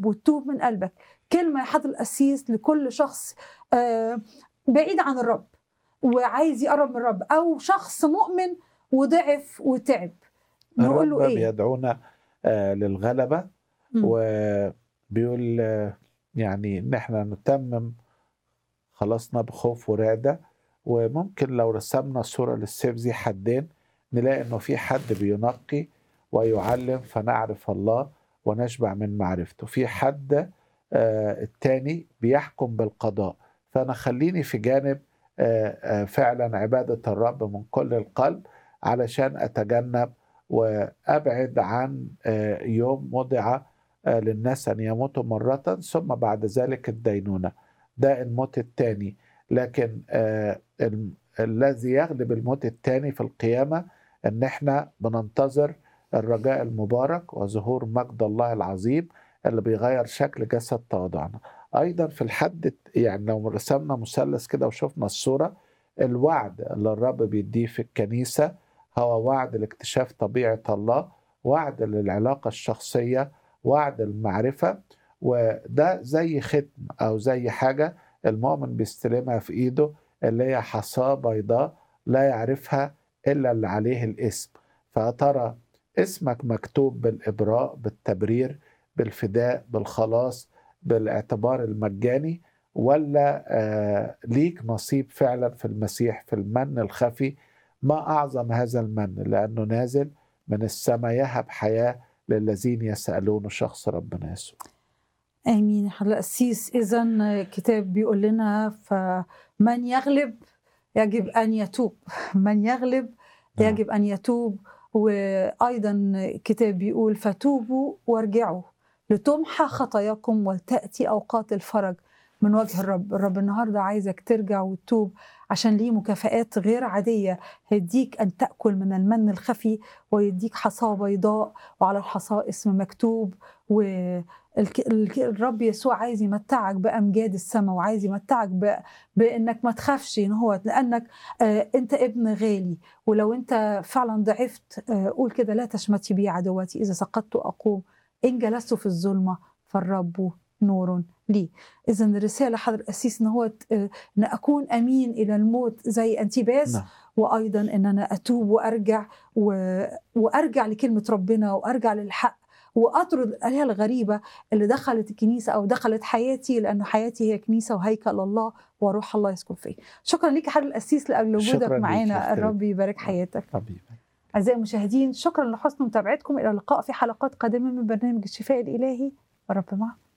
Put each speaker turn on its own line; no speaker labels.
تتوب وتتوب من قلبك كلمه يا حضر القسيس لكل شخص آه، بعيد عن الرب وعايز يقرب من الرب او شخص مؤمن وضعف وتعب نقول له
الرب
ايه
بيدعونا آه، للغلبة
مم.
وبيقول آه، يعني ان احنا نتمم خلصنا بخوف ورعدة وممكن لو رسمنا صورة للسيف ذي حدين نلاقي انه في حد بينقي ويعلم فنعرف الله ونشبع من معرفته في حد آه، التاني بيحكم بالقضاء فانا خليني في جانب آه، آه، فعلا عبادة الرب من كل القلب علشان اتجنب وابعد عن آه، يوم وضع آه، للناس ان يموتوا مرة ثم بعد ذلك الدينونة ده الموت الثاني لكن آه، ال- الذي يغلب الموت الثاني في القيامة ان احنا بننتظر الرجاء المبارك وظهور مجد الله العظيم اللي بيغير شكل جسد تواضعنا ايضا في الحد يعني لو رسمنا مثلث كده وشفنا الصورة الوعد اللي الرب بيديه في الكنيسة هو وعد لاكتشاف طبيعة الله وعد للعلاقة الشخصية وعد المعرفة وده زي ختم أو زي حاجة المؤمن بيستلمها في إيده اللي هي حصاة بيضاء لا يعرفها إلا اللي عليه الاسم فترى اسمك مكتوب بالإبراء بالتبرير بالفداء بالخلاص بالاعتبار المجاني ولا آه ليك نصيب فعلا في المسيح في المن الخفي ما أعظم هذا المن لأنه نازل من السماء يهب حياة للذين يسألون شخص ربنا يسوع
امين يا حضرة القسيس اذا الكتاب بيقول لنا فمن يغلب يجب ان يتوب من يغلب
نعم.
يجب ان يتوب وايضا الكتاب بيقول فتوبوا وارجعوا لتمحى خطاياكم ولتاتي اوقات الفرج من وجه الرب الرب النهارده عايزك ترجع وتتوب عشان ليه مكافآت غير عادية هيديك أن تأكل من المن الخفي ويديك حصاة بيضاء وعلى الحصاة اسم مكتوب والرب يسوع عايز يمتعك بأمجاد السماء وعايز يمتعك ب- بأنك ما تخافش إن هو لأنك آه، أنت ابن غالي ولو أنت فعلا ضعفت آه، قول كده لا تشمتي بي عدوتي إذا سقطت أقوم إن جلست في الظلمة فالرب نور لي إذا الرسالة حضر القسيس إن هو ت- آه، ان اكون امين الى الموت زي انتباس
نعم.
وايضا ان انا اتوب وارجع و... وارجع لكلمه ربنا وارجع للحق واطرد الالهه الغريبه اللي دخلت الكنيسه او دخلت حياتي لان حياتي هي كنيسه وهيكل الله وروح الله يسكن فيا. شكرا ليك يا حضر القسيس لاجل
شكراً
وجودك
ليك
معانا
يا أختي.
الرب يبارك حياتك.
حبيبي
اعزائي المشاهدين شكرا لحسن متابعتكم الى اللقاء في حلقات قادمه من برنامج الشفاء الالهي والرب معكم.